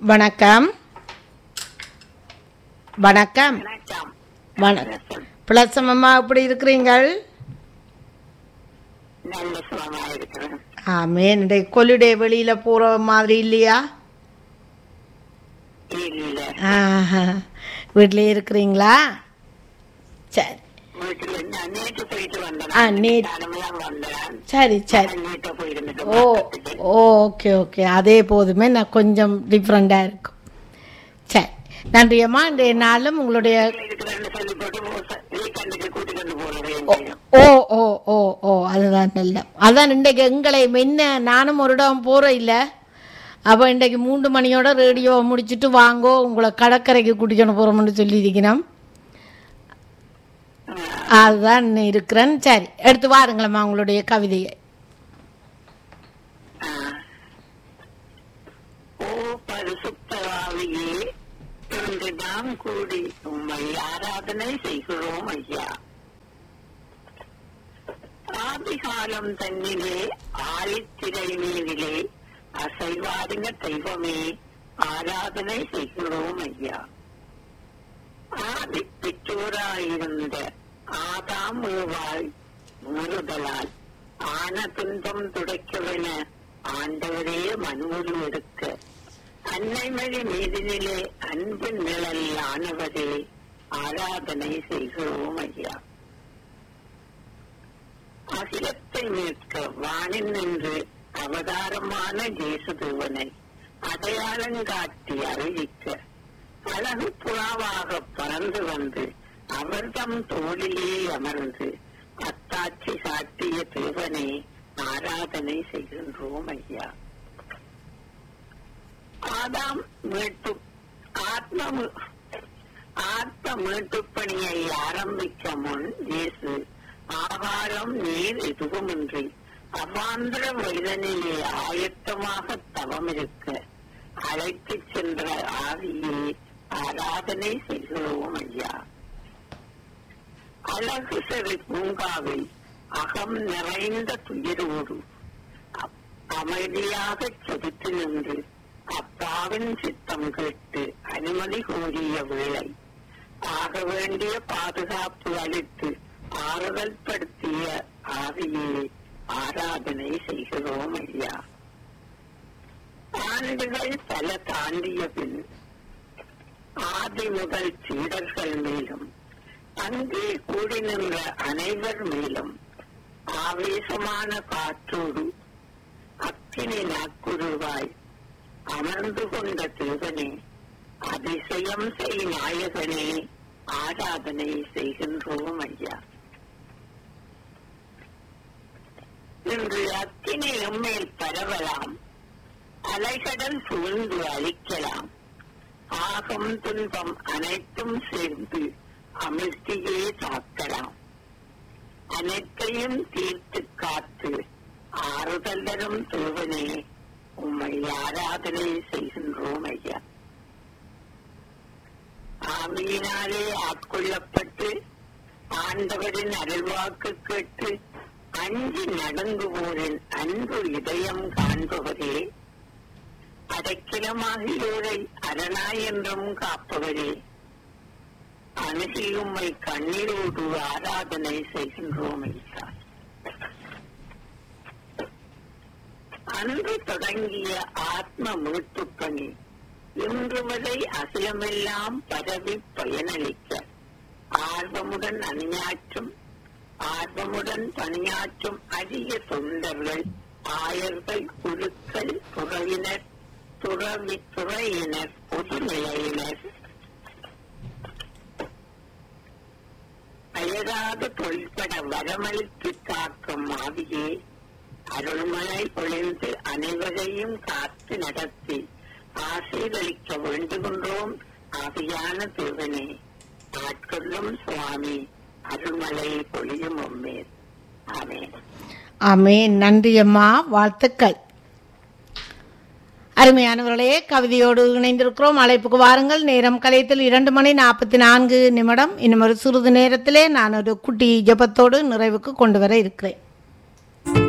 வணக்கம் வணக்கம் வணக்கம் வணக்கம் பிளசம் அம்மா எப்படி இருக்கிறீங்கள் நல்ல சுகமா இருக்கிறேன் ஆமே இந்த கொலுடே வெளியில போற மாதிரி இல்லையா இல்ல ஆஹா. வீட்டிலே இருக்கிறீங்களா சரி வீட்டுல நான் நேற்று போயிட்டு வந்தேன் ஆ, நேத்து. தலைமையாக வந்தேன் சரி சரி நேற்று போயிருந்துட்டு ஓ ஓகே ஓகே அதே போதுமே நான் கொஞ்சம் டிஃப்ரெண்டாக இருக்கும் சரி நன்றி அம்மா இன்றைய நாளும் உங்களுடைய இருக்கிறேன்னு சொல்லி போட்டு வீக்கெண்டுக்கு கூட்டிட்டு வந்து போறேன் ஓ ஓ ஓ ஓ அதுதான் நல்ல அதான் இன்றைக்கு எங்களை மென்ன நானும் ஒரு இடம் போகிறோம் இல்லை அப்போ இன்றைக்கு மூன்று மணியோட ரேடியோ முடிச்சுட்டு வாங்கோ உங்களை கடற்கரைக்கு கூட்டிக்கொண்டு போகிறோம்னு சொல்லியிருக்கிறோம் அதுதான் இருக்கிறேன் சரி எடுத்து வாருங்களம்மா உங்களுடைய கவிதையை ஓ பரிசுத்தவாவியே இன்று நாம் கூடி உம்மை ஆராதனை செய்கிறோம் ஐயா ஆதிகாலம் தன்னிலே ஆழித்திரை மீதிலே அசைவாருங்க தெய்வமே ஆராதனை செய்கிறோம் ஐயா ஆதி பெற்றோராயிருந்த ஆதாம் ஏவாள் மீறுதலால் ஆன துன்பம் துடைக்கவென ஆண்டவரே மனுவொரு எடுக்க அன்னைமொழி மீதினிலே அன்பு நிழல் ஆனவரே ஆராதனை செய்கிறோம் ஐயா அகிலத்தை மீட்க வானில் நின்று அவதாரமான ஜேசுதேவனை அடையாளங்காட்டி அறிவிக்க அழகு புறாவாக பறந்து வந்து அவர்தம் தோளிலே அமர்ந்து அத்தாட்சி சாட்டிய தேவனை ஆராதனை செய்கின்றோம் ஐயா ஆதாம் மீட்பு ஆத்ம மீ- ஆத்ம மீட்புப் பணியை ஆரம்பிக்க முன் இயேசு ஆகாரம் நீர் எதுவுமின்றி அவாந்திர வயதனிலே ஆயத்தமாக தவம் இருக்க அழைத்துச் சென்ற ஆவியே ஆராதனை செய்கிறோம் ஐயா அழகு சிறு பூங்காவில் அகம் நிறைந்த துயரோடு அ- அமைதியாக செதுத்து நின்று அப்பாவின் சித்தம் கேட்டு அனுமதி கோரிய வேளை ஆக வேண்டிய பாதுகாப்பு அளித்து ஆறுதல் படுத்திய ஆவியே ஆராதனை செய்கிறோம் ஐயா ஆண்டுகள் பல தாண்டிய பின் ஆதி முதல் சீடர்கள் மேலும் அங்கே கூடி நின்ற அனைவர் மேலும் ஆவேசமான காற்றோடு அக்கினி நாக்குருவாய் அமர்ந்து கொண்ட தேவனே அதிசயம் செய் நாயகனே ஆராதனை செய்கின்றோம் ஐயா இன்று அக்கினி எம்மேல் பரவலாம் அலைகடல் சூழ்ந்து அழிக்கலாம் ஆகம் துன்பம் அனைத்தும் சேர்ந்து அமிழ்த்தியே தாக்கலாம் அனைத்தையும் தீர்த்து காத்து ஆறுதல் தரும் தேவனே உம்மை ஆராதனை செய்கின்றோம் ஐயா ஆவியினாலே ஆட்கொள்ளப்பட்டு ஆண்டவரின் அருள்வாக்கு கேட்டு அஞ்சு நடங்குவோரின் அன்பு இதயம் காண்பவரே அடைக்கலமாகியோரை அரணாய் என்றும் காப்பவரே அணுகி உம்மை கண்ணீரோடு ஆராதனை செய்கின்றோம் ஐயா அன்று தொடங்கிய ஆத்ம மீட்புப் பணி இன்று வரை அகிலமெல்லாம் பரவி பயனளிக்க ஆர்வமுடன் அணியாற்றும் ஆர்வமுடன் பணியாற்றும் அரிய தொண்டர்கள் ஆயர்கள் குழுக்கள் துறையினர் துறவி துறையினர் பொதுநிலையினர் அயராத தொழிற்பட வரமளித்து காக்கும் ஆவியே அருள்மழை பொழிந்து அனைவரையும் காத்து நடத்தி ஆசீர்வதிக்க வேண்டுகின்றோம் ஆவியான தேவனே ஆட்கொள்ளும் சுவாமி அருள்மலை பொழியும் உம்மேல் ஆமென் ஆமே நன்றி அம்மா வாழ்த்துக்கள் அருமையானவர்களே கவிதையோடு இணைந்திருக்கிறோம் அழைப்புக்கு வாருங்கள் நேரம் கலையத்தில் இரண்டு மணி நாற்பத்தி நான்கு நிமிடம் இன்னும் ஒரு சிறிது நேரத்திலே நான் ஒரு குட்டி ஜெபத்தோடு நிறைவுக்கு கொண்டு வர இருக்கிறேன்